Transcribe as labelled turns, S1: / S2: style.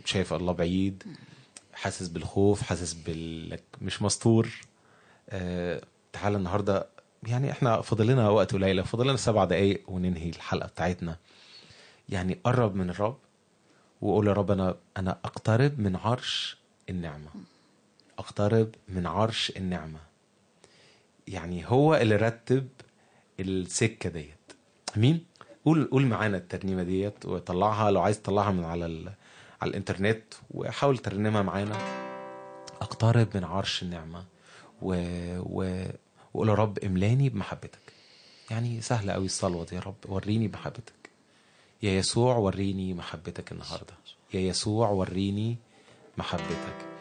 S1: شايف الله بعيد حاسس بالخوف حاسس بالك مش مستور آه تعالى النهارده يعني احنا فاضل لنا وقت قليل فاضل لنا سبع دقايق وننهي الحلقه بتاعتنا يعني قرب من الرب وقول يا رب انا انا اقترب من عرش النعمه اقترب من عرش النعمه يعني هو اللي رتب السكه ديت امين قول قول معانا الترنيمه ديت وطلعها لو عايز تطلعها من على ال... على الانترنت وحاول ترنمها معانا اقترب من عرش النعمه و... و... وقول يا رب املاني بمحبتك يعني سهله قوي الصلوه دي يا رب وريني محبتك يا يسوع وريني محبتك النهارده يا يسوع وريني محبتك